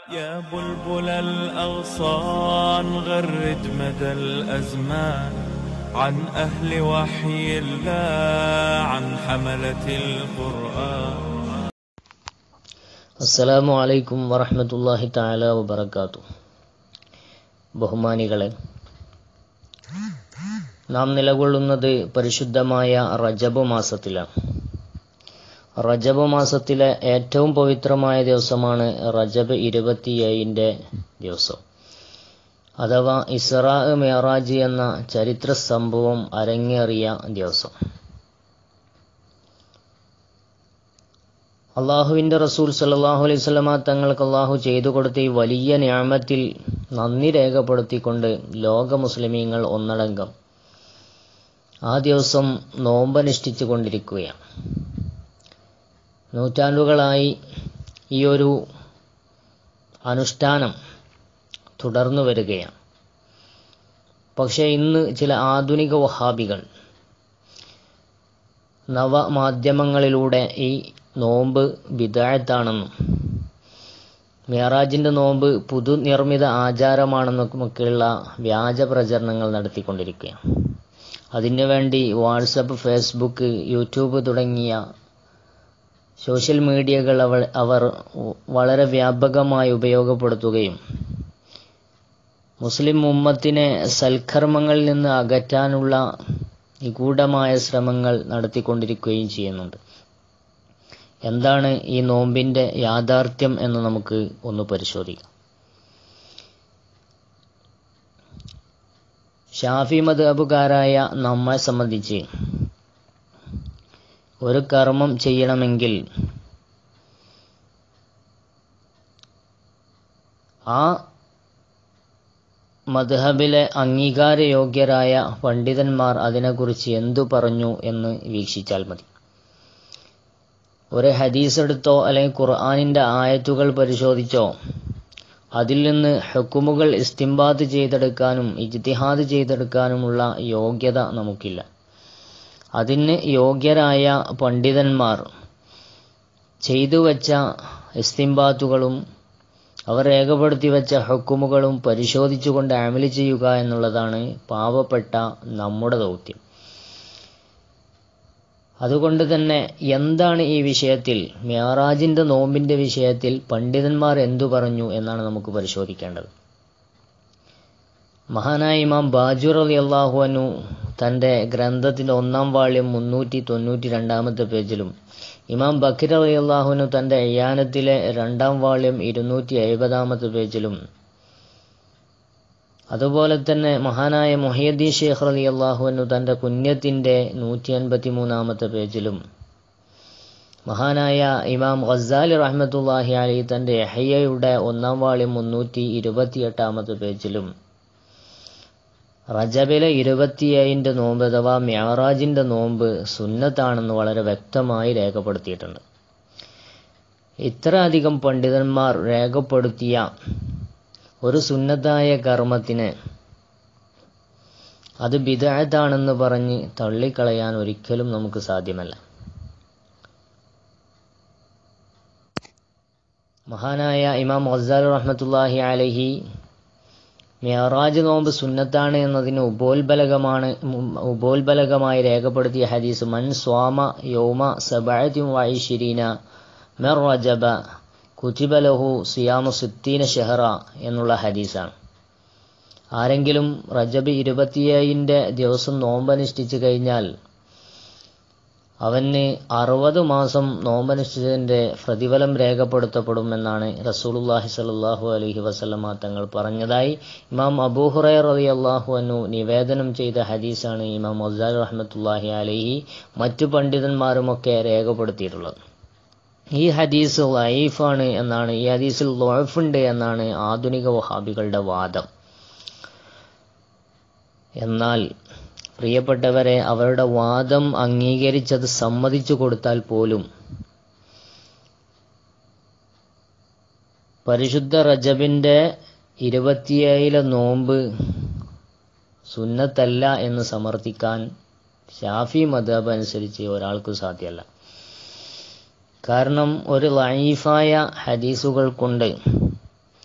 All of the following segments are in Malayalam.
يا بلبل الأغصان غرد مدى الأزمان عن أهل وحي الله عن حملة القرآن അസ്സലാമു അലൈക്കും വറഹ്മത്തുള്ളാഹി തആല വബറകാത്തു ബഹുമാനികളെ നാം നിലകൊള്ളുന്നത് പരിശുദ്ധമായ റജബ് മാസത്തിലാണ് റജബ് മാസത്തിലെ ഏറ്റവും പവിത്രമായ ദിവസമാണ് റജബ് ഇരുപത്തിയേഴിൻ്റെ ദിവസം അഥവാ ഇസ്രാ മെഹറാജ് എന്ന ചരിത്ര സംഭവം അരങ്ങേറിയ ദിവസം അള്ളാഹുവിൻ്റെ റസൂൽ സല്ലാഹു അലൈഹി സ്വലമ തങ്ങൾക്ക് അള്ളാഹു ചെയ്തു കൊടുത്ത ഈ വലിയ ഞാമത്തിൽ നന്ദി രേഖപ്പെടുത്തിക്കൊണ്ട് ലോക മുസ്ലിമീങ്ങൾ ഒന്നടങ്കം ആ ദിവസം നോമ്പനുഷ്ഠിച്ചു കൊണ്ടിരിക്കുകയാണ് നൂറ്റാണ്ടുകളായി ഈ ഒരു അനുഷ്ഠാനം തുടർന്നു വരികയാണ് പക്ഷേ ഇന്ന് ചില ആധുനിക വഹാബികൾ നവമാധ്യമങ്ങളിലൂടെ ഈ നോമ്പ് വിദായത്താണെന്നും മിയറാജിൻ്റെ നോമ്പ് പുതുനിർമ്മിത ആചാരമാണെന്നൊക്കെയുള്ള വ്യാജ പ്രചരണങ്ങൾ നടത്തിക്കൊണ്ടിരിക്കുകയാണ് അതിനു വേണ്ടി വാട്സപ്പ് ഫേസ്ബുക്ക് യൂട്യൂബ് തുടങ്ങിയ സോഷ്യൽ മീഡിയകൾ അവർ അവർ വളരെ വ്യാപകമായി ഉപയോഗപ്പെടുത്തുകയും മുസ്ലിം ഉമ്മത്തിനെ സൽക്കർമ്മങ്ങളിൽ നിന്ന് അകറ്റാനുള്ള നിഗൂഢമായ ശ്രമങ്ങൾ നടത്തിക്കൊണ്ടിരിക്കുകയും ചെയ്യുന്നുണ്ട് എന്താണ് ഈ നോമ്പിൻ്റെ യാഥാർത്ഥ്യം എന്ന് നമുക്ക് ഒന്ന് പരിശോധിക്കാം ഷാഫി മതബുകാരായ നമ്മെ സംബന്ധിച്ച് ഒരു കർമ്മം ചെയ്യണമെങ്കിൽ ആ മദ്ഹബിലെ അംഗീകാരയോഗ്യരായ പണ്ഡിതന്മാർ അതിനെക്കുറിച്ച് എന്തു പറഞ്ഞു എന്ന് വീക്ഷിച്ചാൽ മതി ഒരു ഹദീസ് എടുത്തോ അല്ലെങ്കിൽ ഖുർആാനിൻ്റെ ആയത്തുകൾ പരിശോധിച്ചോ അതിൽ നിന്ന് ഹുക്കുമുകൾ ഇസ്തിംബാദ് ചെയ്തെടുക്കാനും ഇജ്തിഹാദ് ചെയ്തെടുക്കാനുമുള്ള യോഗ്യത നമുക്കില്ല അതിന് യോഗ്യരായ പണ്ഡിതന്മാർ ചെയ്തു വച്ച ഇസ്തിംബാത്തുകളും അവർ രേഖപ്പെടുത്തി വെച്ച ഹുക്കുമുകളും പരിശോധിച്ചുകൊണ്ട് അമലി ചെയ്യുക എന്നുള്ളതാണ് പാവപ്പെട്ട നമ്മുടെ ദൗത്യം അതുകൊണ്ട് തന്നെ എന്താണ് ഈ വിഷയത്തിൽ മെഹറാജിൻ്റെ നോമ്പിൻ്റെ വിഷയത്തിൽ പണ്ഡിതന്മാർ എന്തു പറഞ്ഞു എന്നാണ് നമുക്ക് പരിശോധിക്കേണ്ടത് മഹാനായ ഇമാം ബാജുർ അലി അള്ളാഹുഅനു തൻ്റെ ഗ്രന്ഥത്തിൻ്റെ ഒന്നാം വാള്യം മുന്നൂറ്റി തൊണ്ണൂറ്റി രണ്ടാമത്തെ പേജിലും ഇമാം ബക്കിർ അലി അള്ളാഹുനു തൻ്റെ അയ്യാനത്തിലെ രണ്ടാം വാള്യം ഇരുന്നൂറ്റി എഴുപതാമത്തെ പേജിലും അതുപോലെ തന്നെ മഹാനായ മൊഹിയദ്ദീൻ ഷേഖ് അലി അള്ളാഹുവിനു തൻ്റെ കുഞ്ഞത്തിൻ്റെ നൂറ്റി അൻപത്തി മൂന്നാമത്തെ പേജിലും മഹാനായ ഇമാം ഖസാലി റഹ്മത്തുല്ലാഹി അലി തൻ്റെ എഹയ്യയുടെ ഒന്നാം വാള്യം മുന്നൂറ്റി ഇരുപത്തിയെട്ടാമത്തെ പേജിലും റജബിലെ ഇരുപത്തിയേഴിൻ്റെ നോമ്പ് അഥവാ മ്യാറാജിൻ്റെ നോമ്പ് സുന്നത്താണെന്ന് വളരെ വ്യക്തമായി രേഖപ്പെടുത്തിയിട്ടുണ്ട് ഇത്ര അധികം പണ്ഡിതന്മാർ രേഖപ്പെടുത്തിയ ഒരു സുന്നത്തായ കർമ്മത്തിന് അത് ബിദായത്താണെന്ന് പറഞ്ഞ് തള്ളിക്കളയാൻ ഒരിക്കലും നമുക്ക് സാധ്യമല്ല മഹാനായ ഇമാം മൊസാൽ റഹ്മത്തുല്ലാഹി അലഹി മെഹറാജ് നോമ്പ് സുന്നത്താണ് എന്നതിന് ഉപോത്ബലകമാണ് ഉപോത്ബലകമായി രേഖപ്പെടുത്തിയ ഹദീസ് മൻ സ്വാമ യൗമ സബഅത്തിൻ വൈശിരീന മെർ റജബ കുതിബലഹു സിയാമു സിത്തീന ഷെഹറ എന്നുള്ള ഹദീസാണ് ആരെങ്കിലും റജബ് ഇരുപത്തിയേഴിൻ്റെ ദിവസം നോമ്പനുഷ്ഠിച്ചു കഴിഞ്ഞാൽ അവന് അറുപത് മാസം നോമ്പനുഷ്ഠിച്ചതിൻ്റെ പ്രതിഫലം രേഖപ്പെടുത്തപ്പെടുമെന്നാണ് റസൂലുല്ലാഹി സലാഹു അലഹി വസല്ലമ തങ്ങൾ പറഞ്ഞതായി ഇമാം അബൂഹുറൈ റലി അള്ളാഹു അന്നു നിവേദനം ചെയ്ത ഹദീസാണ് ഇമാം മൊസാൽ റഹ്മത്തുല്ലാഹി അലഹി മറ്റു പണ്ഡിതന്മാരുമൊക്കെ രേഖപ്പെടുത്തിയിട്ടുള്ളത് ഈ ഹദീസ് ലൈഫാണ് എന്നാണ് ഈ ഹദീസിൽ ലോഫുണ്ട് എന്നാണ് ആധുനിക വഹാബികളുടെ വാദം എന്നാൽ പ്രിയപ്പെട്ടവരെ അവരുടെ വാദം അംഗീകരിച്ചത് സമ്മതിച്ചു കൊടുത്താൽ പോലും പരിശുദ്ധ റജബിൻ്റെ ഇരുപത്തിയേഴിലെ നോമ്പ് സുന്നത്തല്ല എന്ന് സമർത്ഥിക്കാൻ ഷാഫി മദബ് അനുസരിച്ച് ഒരാൾക്കും സാധ്യമല്ല കാരണം ഒരു ലൈഫായ ഹദീസുകൾ കൊണ്ട്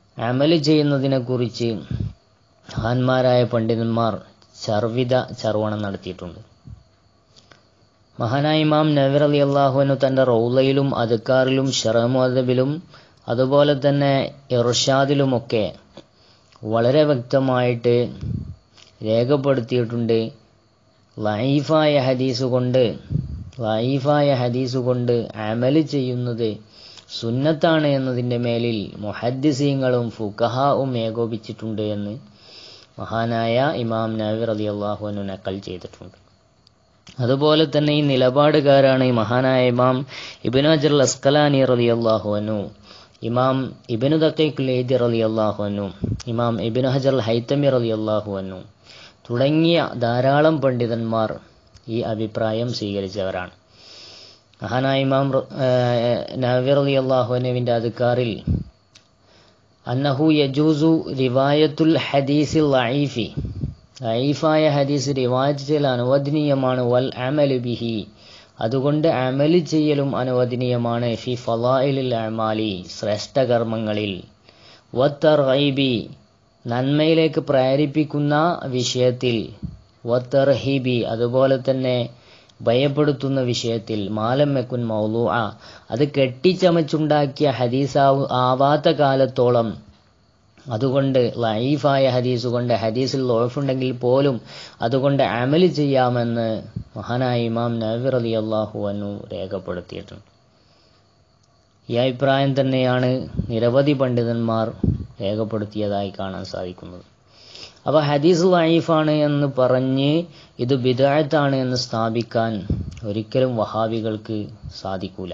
അമല് ചെയ്യുന്നതിനെക്കുറിച്ച് മഹാന്മാരായ പണ്ഡിതന്മാർ ചർവിത ചർവണം നടത്തിയിട്ടുണ്ട് മഹാനായ ഇമാം നവർ അലി അള്ളാഹുവിനു തൻ്റെ റൗലയിലും അദ്ക്കാറിലും ഷറമുഅദബിലും അതുപോലെ തന്നെ ഇർഷാദിലുമൊക്കെ വളരെ വ്യക്തമായിട്ട് രേഖപ്പെടുത്തിയിട്ടുണ്ട് ലൈഫായ ഹദീസ് കൊണ്ട് ലൈഫായ ഹദീസ് കൊണ്ട് അമല് ചെയ്യുന്നത് സുന്നത്താണ് എന്നതിൻ്റെ മേലിൽ മുഹദ്ദിസീങ്ങളും ഫുഖഹാവും ഏകോപിച്ചിട്ടുണ്ട് എന്ന് മഹാനായ ഇമാം നവീർ അലി അള്ളാഹുവിനു നക്കൽ ചെയ്തിട്ടുണ്ട് അതുപോലെ തന്നെ ഈ നിലപാടുകാരാണ് ഈ മഹാനായ ഇമാം ഇബിൻ അജർ അസ്കലാനി റലി അള്ളാഹുവനു ഇമാം ഇബിനു ദക്കൈഖ് ലേദി റലി അള്ളാഹുവനു ഇമാം ഇബിൻ ഹജർ ഹൈത്തമി റലി അള്ളാഹുവനു തുടങ്ങിയ ധാരാളം പണ്ഡിതന്മാർ ഈ അഭിപ്രായം സ്വീകരിച്ചവരാണ് മഹാനായ ഇമാം നവീർ അലി അള്ളാഹുവിൻ്റെ അധികാറിൽ അന്നഹു യജൂസു റിവായത്തുൽ ഹദീസിൽ ലൈഫി ലൈഫായ ഹദീസ് റിവായത്ത് ചെയ്യൽ അനുവദനീയമാണ് വൽ അമലു ബിഹി അതുകൊണ്ട് അമല് ചെയ്യലും അനുവദനീയമാണ് ഫി ഫലായിലിൽ അമാലി ശ്രേഷ്ഠകർമ്മങ്ങളിൽ വത്തർഹൈബി നന്മയിലേക്ക് പ്രേരിപ്പിക്കുന്ന വിഷയത്തിൽ വത്തർഹിബി അതുപോലെ തന്നെ ഭയപ്പെടുത്തുന്ന വിഷയത്തിൽ മാലം മെക്കുൻ മൗലു ആ അത് കെട്ടിച്ചമച്ചുണ്ടാക്കിയ ഹദീസാവ് ആവാത്ത കാലത്തോളം അതുകൊണ്ട് ലൈഫായ ഹദീസ് കൊണ്ട് ഹദീസിൽ ലോഫുണ്ടെങ്കിൽ പോലും അതുകൊണ്ട് അമല് ചെയ്യാമെന്ന് മഹാനായ ഇമാം നവീർ അലി അള്ളാഹു അന്നു രേഖപ്പെടുത്തിയിട്ടുണ്ട് ഈ അഭിപ്രായം തന്നെയാണ് നിരവധി പണ്ഡിതന്മാർ രേഖപ്പെടുത്തിയതായി കാണാൻ സാധിക്കുന്നത് അപ്പോൾ ഹദീസ് ലൈഫാണ് എന്ന് പറഞ്ഞ് ഇത് ബിദായത്താണ് എന്ന് സ്ഥാപിക്കാൻ ഒരിക്കലും വഹാബികൾക്ക് സാധിക്കൂല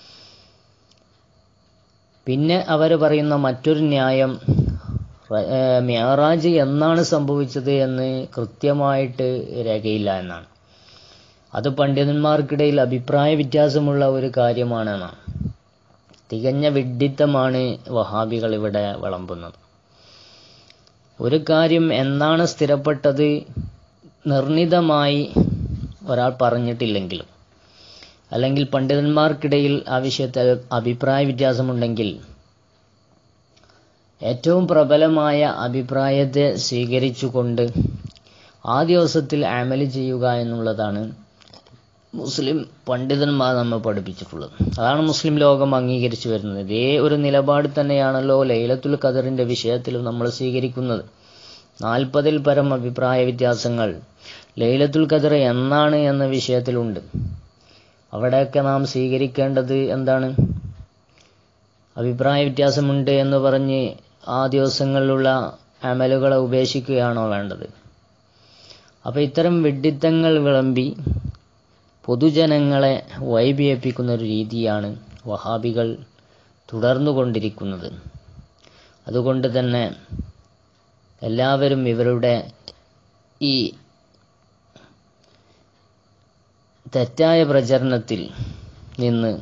പിന്നെ അവർ പറയുന്ന മറ്റൊരു ന്യായം മിയറാജ് എന്നാണ് സംഭവിച്ചത് എന്ന് കൃത്യമായിട്ട് രേഖയില്ല എന്നാണ് അത് പണ്ഡിതന്മാർക്കിടയിൽ അഭിപ്രായ വ്യത്യാസമുള്ള ഒരു കാര്യമാണെന്നാണ് തികഞ്ഞ വിഡ്ഢിത്തമാണ് വഹാബികൾ ഇവിടെ വിളമ്പുന്നത് ഒരു കാര്യം എന്നാണ് സ്ഥിരപ്പെട്ടത് നിർണിതമായി ഒരാൾ പറഞ്ഞിട്ടില്ലെങ്കിലും അല്ലെങ്കിൽ പണ്ഡിതന്മാർക്കിടയിൽ ആ വിഷയത്തിൽ അഭിപ്രായ വ്യത്യാസമുണ്ടെങ്കിൽ ഏറ്റവും പ്രബലമായ അഭിപ്രായത്തെ സ്വീകരിച്ചുകൊണ്ട് ആ ദിവസത്തിൽ അമല് ചെയ്യുക എന്നുള്ളതാണ് മുസ്ലിം പണ്ഡിതന്മാർ നമ്മെ പഠിപ്പിച്ചിട്ടുള്ളത് അതാണ് മുസ്ലിം ലോകം അംഗീകരിച്ചു വരുന്നത് ഇതേ ഒരു നിലപാട് തന്നെയാണല്ലോ ലൈലത്തുൽ ഖദറിന്റെ വിഷയത്തിലും നമ്മൾ സ്വീകരിക്കുന്നത് നാൽപ്പതിൽ പരം അഭിപ്രായ വ്യത്യാസങ്ങൾ ലൈലത്തുൽ ഖദർ എന്നാണ് എന്ന വിഷയത്തിലുണ്ട് അവിടെയൊക്കെ നാം സ്വീകരിക്കേണ്ടത് എന്താണ് അഭിപ്രായ വ്യത്യാസമുണ്ട് എന്ന് പറഞ്ഞ് ആ ദിവസങ്ങളിലുള്ള അമലുകളെ ഉപേക്ഷിക്കുകയാണോ വേണ്ടത് അപ്പോൾ ഇത്തരം വിഡ്ഢിത്തങ്ങൾ വിളമ്പി പൊതുജനങ്ങളെ വൈപിയപ്പിക്കുന്ന ഒരു രീതിയാണ് വഹാബികൾ തുടർന്നുകൊണ്ടിരിക്കുന്നത് അതുകൊണ്ട് തന്നെ എല്ലാവരും ഇവരുടെ ഈ തെറ്റായ പ്രചരണത്തിൽ നിന്ന്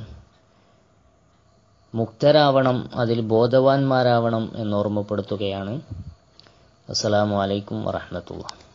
മുക്തരാവണം അതിൽ ബോധവാന്മാരാവണം എന്ന് ഓർമ്മപ്പെടുത്തുകയാണ് അസ്സലാമു അലൈക്കും വറഹ്മത്തുള്ളാഹി